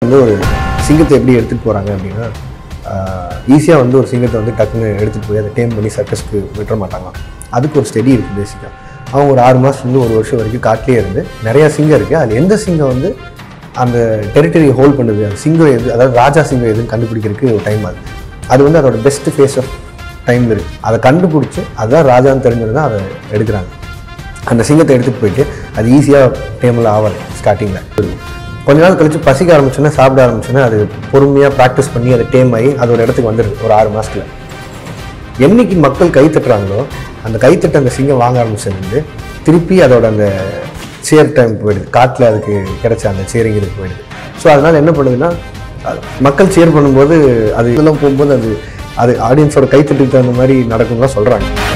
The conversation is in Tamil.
வந்து ஒரு சிங்கத்தை எப்படி எடுத்துகிட்டு போகிறாங்க அப்படின்னா ஈஸியாக வந்து ஒரு சிங்கத்தை வந்து டக்குன்னு எடுத்துகிட்டு போய் அதை டேம் பண்ணி சர்க்கஸ்க்கு விட்டுற மாட்டாங்க அதுக்கு ஒரு ஸ்டெடி இருக்குது பேசிக்காக அவங்க ஒரு ஆறு மாதத்துலேருந்து ஒரு வருஷம் வரைக்கும் காட்டிலே இருந்து நிறைய சிங்கம் இருக்குது அதில் எந்த சிங்கம் வந்து அந்த டெரிட்டரி ஹோல்ட் பண்ணுது அந்த சிங்கம் எது அதாவது ராஜா சிங்கம் எதுன்னு கண்டுபிடிக்கிறதுக்கு ஒரு டைம் ஆகுது அது வந்து அதோட பெஸ்ட் ஃபேஸ் ஆஃப் டைமில் இருக்குது அதை கண்டுபிடிச்சி அதுதான் ராஜான்னு தெரிஞ்சது தான் அதை எடுக்கிறாங்க அந்த சிங்கத்தை எடுத்துகிட்டு போயிட்டு அது ஈஸியாக டேமில் ஆகலை ஸ்டார்டிங்கில் கொஞ்ச நாள் கழிச்சு பசிக்க ஆரம்பிச்சோன்னா சாப்பிட ஆரம்பிச்சோன்னா அது பொறுமையாக ப்ராக்டிஸ் பண்ணி அது டேம் ஆகி அது ஒரு இடத்துக்கு வந்துடுது ஒரு ஆறு மாதத்தில் என்னைக்கு மக்கள் கை தட்டுறாங்களோ அந்த கைத்தட்ட அந்த சிங்கம் வாங்க ஆரம்பிச்சதுலேருந்து திருப்பி அதோட அந்த சேர் டைம் போயிடுது காட்டில் அதுக்கு கிடைச்ச அந்த சேரிங்கிறதுக்கு போயிடுது ஸோ அதனால் என்ன பண்ணுதுன்னா அஹ், மக்கள் சேர் பண்ணும்போது அது இதெல்லாம் போகும்போது அது அது ஆடியன்ஸோட கைத்தட்டுக்கு தகுந்த மாதிரி நடக்கும் தான் சொல்கிறாங்க